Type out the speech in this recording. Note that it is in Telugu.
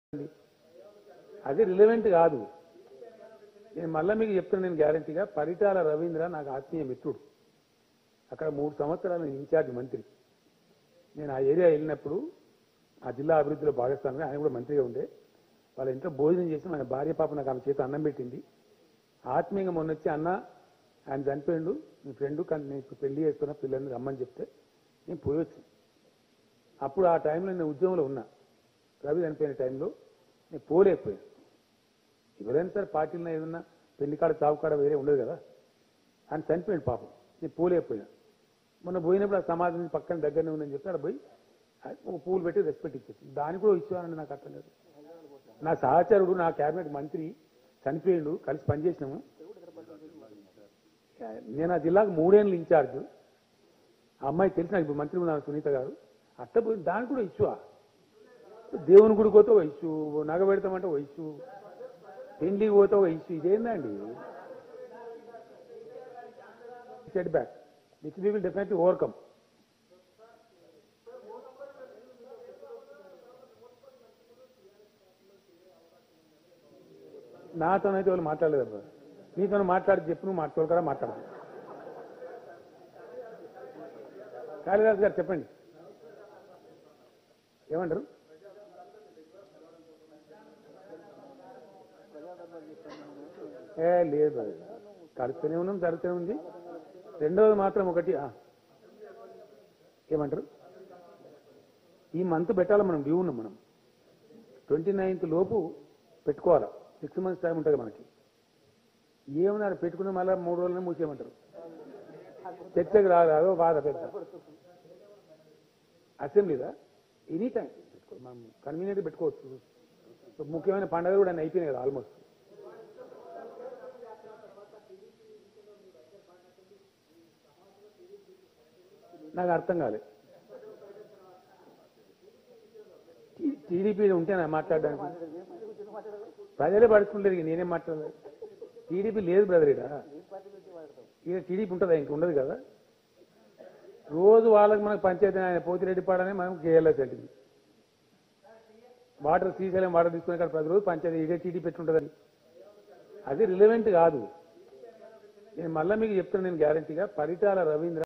అది రిలవెంట్ కాదు నేను మళ్ళీ మీకు చెప్తున్నా నేను గ్యారంటీగా పరిటాల రవీంద్ర నాకు ఆత్మీయ మిత్రుడు అక్కడ మూడు సంవత్సరాలు నేను ఇన్ఛార్జ్ మంత్రి నేను ఆ ఏరియా వెళ్ళినప్పుడు ఆ జిల్లా అభివృద్ధిలో భాగస్వామిగా ఆయన కూడా మంత్రిగా ఉండే వాళ్ళ ఇంట్లో భోజనం చేసి మన భార్య పాప నాకు ఆమె చేత అన్నం పెట్టింది ఆత్మీయంగా మొన్న వచ్చి అన్న ఆయన చనిపోయిండు మీ ఫ్రెండ్ కానీ నేను ఇప్పుడు పెళ్లి చేస్తున్నా పిల్లల్ని రమ్మని చెప్తే నేను పోయి వచ్చాను అప్పుడు ఆ టైంలో నేను ఉద్యమంలో ఉన్నా రవి చనిపోయిన టైంలో నేను పోలేకపోయాను ఎవరైనా సరే పార్టీలో ఏదన్నా పెళ్లి కాడ చావు కాడ వేరే ఉండదు కదా ఆయన చనిపోయాడు పాపం నేను పోలేకపోయినా మొన్న పోయినప్పుడు ఆ సమాధి పక్కన దగ్గరనే ఉందని చెప్పి అక్కడ పోయి ఆ ఒక పూలు పెట్టి రెస్పెక్ట్ ఇచ్చేసి దానికి కూడా ఇచ్చేవానండి నాకు అర్థం లేదు నా సహచరుడు నా కేబినెట్ మంత్రి చనిపోయిండు కలిసి పనిచేసినాము నేను ఆ జిల్లాకు మూడేళ్ళు ఇన్ఛార్జ్ ఆ అమ్మాయి తెలిసి నాకు ఇప్పుడు మంత్రి ఉన్నారు సునీత గారు అట్ట పోయి దానికి కూడా ఇచ్చువా దేవుని గుడికి పోతే ఒక ఇష్యూ నగ పెడతామంటే ఒక ఇష్యూ పెళ్లికి పోతే ఒక ఇష్యూ ఇదేందండి set back which we will definitely overcome నాతోనైతే వాళ్ళు మాట్లాడలేదు అబ్బా నీతో మాట్లాడి చెప్పు నువ్వు మాట్లాడు కదా మాట్లాడదు కాళిదాస్ గారు చెప్పండి ఏమంటారు ఏ లేదు అది. కలుస్తూనే ఉన్నాం జరుగుతూనే ఉంది రెండవది మాత్రం ఒకటి ఆ. ఏమంటారు ఈ మంత్ పెట్టాలి మనం డ్యూ ఉన్నాం మనం ట్వంటీ నైన్త్ లోపు పెట్టుకోవాలి సిక్స్ మంత్స్ టైం ఉంటుంది మనకి ఏమన్నారు పెట్టుకున్న మళ్ళీ మూడు రోజులనే మూసేయమంటారు చర్చకు రాదు అదో బాధ పెద్ద అసెంబ్లీదా ఎనీ టైం పెట్టుకో మనం కన్వీనియంట్ పెట్టుకోవచ్చు సో ముఖ్యమైన పండుగలు కూడా అన్నీ అయిపోయినాయి కదా ఆల్మోస్ట్ నాకు అర్థం కాలేదు టీడీపీ ఉంటేనా మాట్లాడడానికి ప్రజలే పడుతుంటారు ఇక నేనేం మాట్లాడలేదు టీడీపీ లేదు బ్రదర్ ఇక్కడ ఇక టీడీపీ ఉంటుందా ఇంక ఉండదు కదా రోజు వాళ్ళకి మనకు పంచాయతీ ఆయన పోతిరెడ్డి పాడనే మనం కేఎల్ఎస్ అంటుంది వాటర్ శ్రీశైలం వాటర్ తీసుకునే కాడ ప్రతి రోజు పంచాయతీ ఇదే టీడీ పెట్టుంటుందని అది రిలవెంట్ కాదు నేను మళ్ళీ మీకు చెప్తున్నా నేను గ్యారంటీగా పరిటాల రవీంద్ర